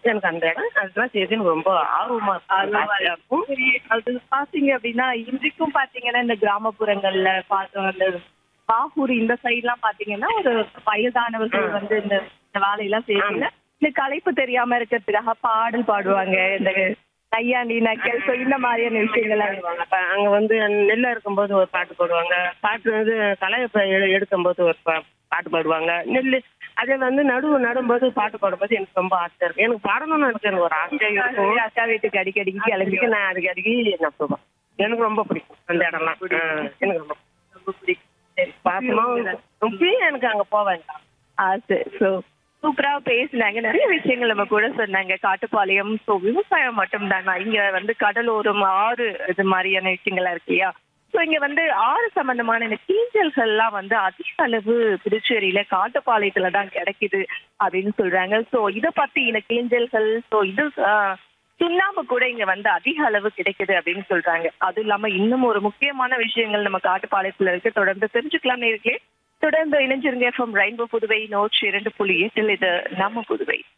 எனக்கு அந்த இடம் அதெல்லாம் செய்து எனக்கு ரொம்ப ஆர்வமா ஆர்வமா இருக்கும் இருக்கும் சரி, அது பாத்தீங்க அப்படின்னா இன்றைக்கும் பாத்தீங்கன்னா இந்த கிராமப்புறங்கள்ல பார்த்தோம் அந்த பாகூர் இந்த சைட்லாம் பாத்தீங்கன்னா ஒரு வயதானவர்கள் வந்து இந்த இந்த வேலையெல்லாம் செய்வாங்க இந்த களைப்பு தெரியாம இருக்கிறதுக்காக பாடல் பாடுவாங்க இந்த கையாண்டி நக்கல் so இந்த மாதிரியான விஷயங்கள்லாம் பாடுவாங்க. அப்ப அங்க வந்து நெல்ல இருக்கும்போது ஒரு பாட்டு பாடுவாங்க பாட்டு வந்து களையப்ப எடுக்கும்போது ஒரு பா- பாட்டு பாடுவாங்க நெல் அதே வந்து நடுவு நடும்போது பாட்டு பாடும்போது எனக்கு ரொம்ப ஆசை இருக்கு எனக்கு பாடணும்னு எனக்கு எனக்கு ஒரு ஆசை இருக்கும் அக்கா வீட்டுக்கு அடிக்கடி கிளம்பி அதுக்கு நான் அதுக்கு அடிக்கடி நான் போவேன் எனக்கு ரொம்ப பிடிக்கும் அந்த இடம்லாம் ஆ, எனக்கு ரொம்ப ரொம்ப பிடிக்கும் சரி. பாசமா இப்பயும் எனக்கு அங்க போவேன் ஆசை ஸோ சூப்பரா பேசினாங்க நிறைய விஷயங்கள் நம்ம கூட சொன்னாங்க காட்டுப்பாளையம் ஸோ விவசாயம் மட்டும் தானா இங்க வந்து கடலோரம் ஆறு இது மாதிரியான விஷயங்கள்லாம் இருக்கு இல்லையா ஸோ இங்க வந்து ஆறு சம்பந்தமான இந்த கீஞ்சல்கள்லாம் வந்து அதிக அளவு புதுச்சேரியில காட்டுப்பாளையத்துல தான் கிடைக்குது அப்படின்னு சொல்றாங்க ஸோ இதை பத்தி இந்த கீஞ்சல்கள் ஸோ இது ஆஹ், சுண்ணாம்பு கூட இங்க வந்து அதிக அளவு கிடைக்குது அப்படின்னு சொல்றாங்க அதுவும் இல்லாம இன்னும் ஒரு முக்கியமான விஷயங்கள் நம்ம காட்டுப்பாளையத்துல இருக்கு தொடர்ந்து தெரிஞ்சுக்கலாம் நேர்களே தொடர்ந்து இணைஞ்சிருங்க எஃப்எம் ரெயின்போ புதுவை நோட்ஸ் இரண்டு புள்ளி எட்டில் இது நம்ம புதுவை